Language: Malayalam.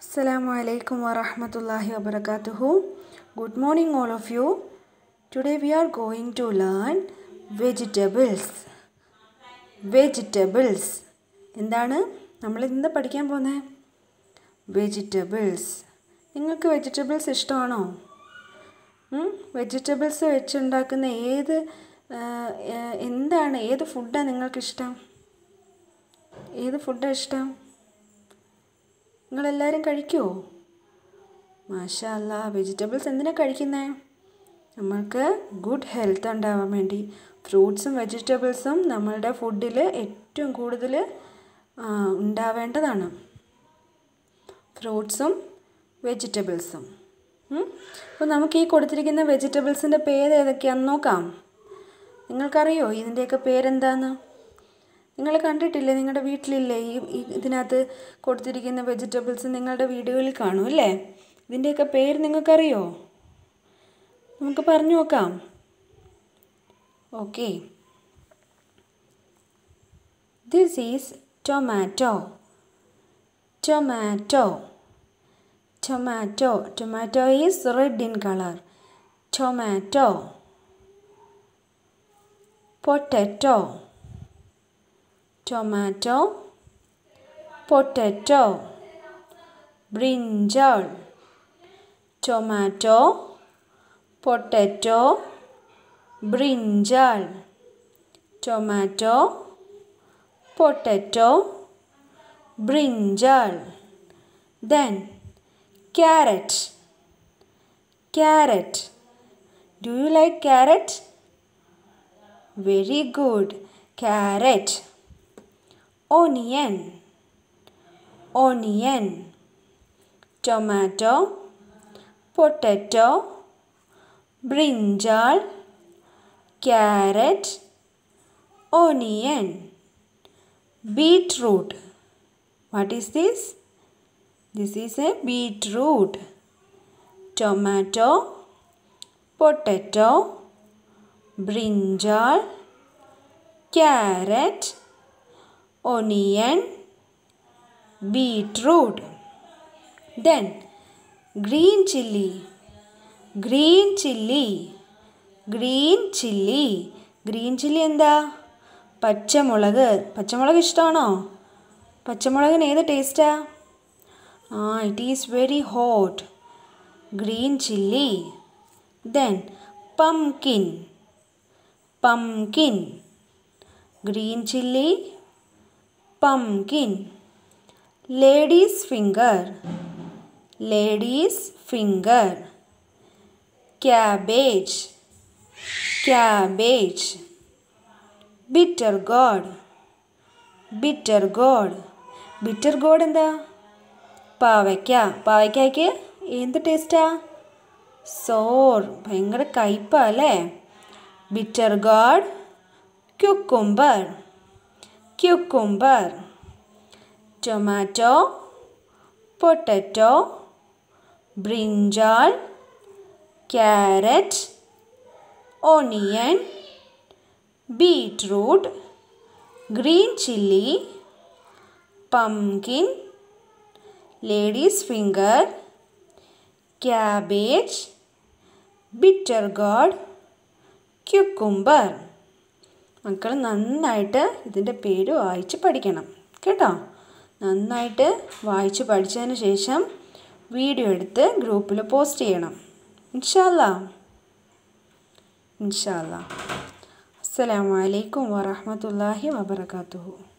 Assalamu alaikum wa rahmatullahi wa barakatuhu. Good morning, all of you. Today we are going to learn vegetables. Vegetables. എന്താണ് നമ്മൾ ഇന്ന് പഠിക്കാൻ പോകുന്നത് വെജിറ്റബിൾസ് നിങ്ങൾക്ക് വെജിറ്റബിൾസ് ഇഷ്ടമാണോ വെജിറ്റബിൾസ് വെച്ചുണ്ടാക്കുന്ന ഏത് ആ, ആ, എന്താണ് ഏത് ഫുഡാണ് നിങ്ങൾക്കിഷ്ടം ഏത് ഫുഡാണ് ഇഷ്ടം നിങ്ങളെല്ലാവരും കഴിക്കുമോ മാഷാ അല്ല വെജിറ്റബിൾസ് എന്തിനാണ് കഴിക്കുന്നത് നമ്മൾക്ക് ഗുഡ് ഹെൽത്ത് ഉണ്ടാവാൻ വേണ്ടി ഫ്രൂട്ട്സും വെജിറ്റബിൾസും നമ്മളുടെ ഫുഡിൽ ഏറ്റവും കൂടുതൽ ആ, ഉണ്ടാവേണ്ടതാണ് ഫ്രൂട്ട്സും വെജിറ്റബിൾസും അപ്പോൾ നമുക്ക് ഈ കൊടുത്തിരിക്കുന്ന വെജിറ്റബിൾസിൻ്റെ പേര് ഏതൊക്കെയാണെന്ന് നോക്കാം നിങ്ങൾക്കറിയോ ഇതിൻ്റെയൊക്കെ പേരെന്താന്ന് നിങ്ങൾ കണ്ടിട്ടില്ലേ നിങ്ങളുടെ വീട്ടിലില്ലേ ഈ ഈ- ഇതിനകത്ത് കൊടുത്തിരിക്കുന്ന വെജിറ്റബിൾസ് നിങ്ങളുടെ വീടുകളിൽ കാണും അല്ലേ ഇതിൻ്റെയൊക്കെ പേര് നിങ്ങൾക്കറിയോ നമുക്ക് പറഞ്ഞു നോക്കാം okay this is tomato tomato tomato tomato is red in colour tomato potato tomato potato brinjal tomato potato brinjal tomato potato brinjal then carrot carrot do you like carrot very good carrot onion onion tomato potato brinjal carrot onion beetroot what is this this is a beetroot tomato potato brinjal carrot onion, beetroot. Then green chilli, green chilli, green chilli. Green chilli എന്താ പച്ചമുളക് പച്ചമുളക് ഇഷ്ടമാണോ പച്ചമുളകിന് ഏത് ടേസ്റ്റാ ah it is very hot green chilli then pumpkin pumpkin green chilli pumpkin lady's finger lady's finger cabbage cabbage bitter gourd bitter gourd bitter gourd എന്താ പാവയ്ക്ക പാവയ്ക്കായ്ക്ക് എന്ത് ടേസ്റ്റാ സോർ ഭയങ്കര കയ്പാ അല്ലേ bitter gourd cucumber cucumber, tomato, potato, brinjal, carrot, onion, beetroot, green chilli, pumpkin, lady's finger, cabbage, bitter gourd, cucumber. മക്കൾ നന്നായിട്ട് ഇതിൻ്റെ പേര് വായിച്ച് പഠിക്കണം കേട്ടോ നന്നായിട്ട് വായിച്ച് പഠിച്ചതിന് ശേഷം വീഡിയോ എടുത്ത് ഗ്രൂപ്പിൽ പോസ്റ്റ് ചെയ്യണം ഇൻഷാല്ല ഇൻഷാല്ല അസ്സലാമു അലൈക്കും വറഹ്മത്തുള്ളാഹി വബറകാതുഹു